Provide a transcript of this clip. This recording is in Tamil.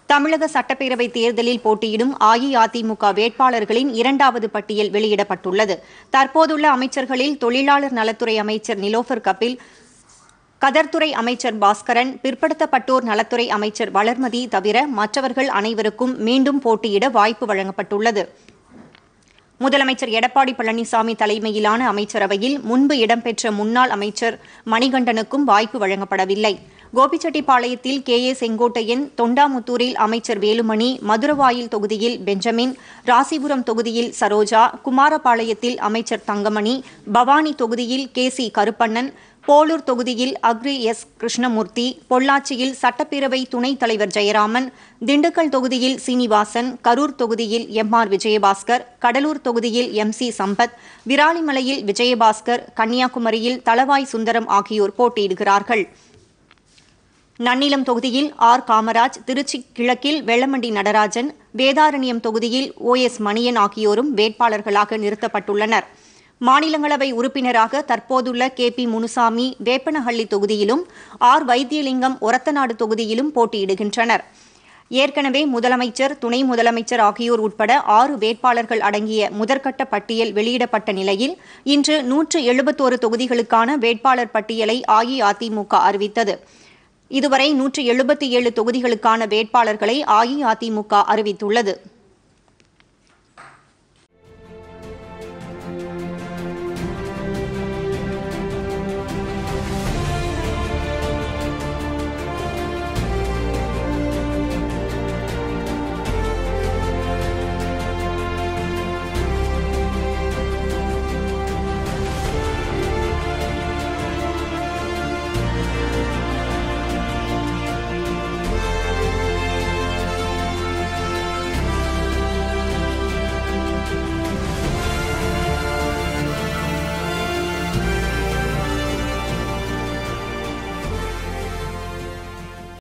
தமிழக சட்டப்பேரவை தேர்தலில் போட்டியிடும் அஇஅதிமுக வேட்பாளர்களின் இரண்டாவது பட்டியல் வெளியிடப்பட்டுள்ளது தற்போதுள்ள அமைச்சர்களில் தொழிலாளர் நலத்துறை அமைச்சர் நிலோஃபர் கபில் கதர்துறை அமைச்சர் பாஸ்கரன் பிற்படுத்தப்பட்டோர் நலத்துறை அமைச்சர் வளர்மதி தவிர மற்றவர்கள் அனைவருக்கும் மீண்டும் போட்டியிட வாய்ப்பு வழங்கப்பட்டுள்ளது முதலமைச்சர் எடப்பாடி பழனிசாமி தலைமையிலான அமைச்சரவையில் முன்பு இடம்பெற்ற முன்னாள் அமைச்சர் மணிகண்டனுக்கும் வாய்ப்பு வழங்கப்படவில்லை கோபிச்செட்டிப்பாளையத்தில் கே ஏ செங்கோட்டையன் தொண்டாமுத்தூரில் அமைச்சர் வேலுமணி மதுரவாயில் தொகுதியில் பெஞ்சமின் ராசிபுரம் தொகுதியில் சரோஜா குமாரபாளையத்தில் அமைச்சர் தங்கமணி பவானி தொகுதியில் கே சி கருப்பண்ணன் போலூர் தொகுதியில் அக்ரி எஸ் கிருஷ்ணமூர்த்தி பொள்ளாச்சியில் சட்டப்பேரவை துணைத் தலைவர் ஜெயராமன் திண்டுக்கல் தொகுதியில் சீனிவாசன் கரூர் தொகுதியில் எம் ஆர் விஜயபாஸ்கர் கடலூர் தொகுதியில் எம் சி சம்பத் விராலிமலையில் விஜயபாஸ்கர் கன்னியாகுமரியில் தளவாய் சுந்தரம் ஆகியோர் போட்டியிடுகிறார்கள் நன்னிலம் தொகுதியில் ஆர் காமராஜ் திருச்சி கிழக்கில் வெள்ளமண்டி நடராஜன் வேதாரண்யம் தொகுதியில் ஓ எஸ் மணியன் ஆகியோரும் வேட்பாளர்களாக நிறுத்தப்பட்டுள்ளனர் மாநிலங்களவை உறுப்பினராக தற்போதுள்ள கே பி முனுசாமி வேப்பனஹள்ளி தொகுதியிலும் ஆர் வைத்தியலிங்கம் ஒரத்தநாடு தொகுதியிலும் போட்டியிடுகின்றனர் ஏற்கனவே முதலமைச்சர் துணை முதலமைச்சர் ஆகியோர் உட்பட ஆறு வேட்பாளர்கள் அடங்கிய முதற்கட்ட பட்டியல் வெளியிடப்பட்ட நிலையில் இன்று நூற்று எழுபத்தோரு தொகுதிகளுக்கான வேட்பாளர் பட்டியலை அஇஅதிமுக அறிவித்தது இதுவரை நூற்று எழுபத்தி ஏழு தொகுதிகளுக்கான வேட்பாளர்களை அஇஅதிமுக அறிவித்துள்ளது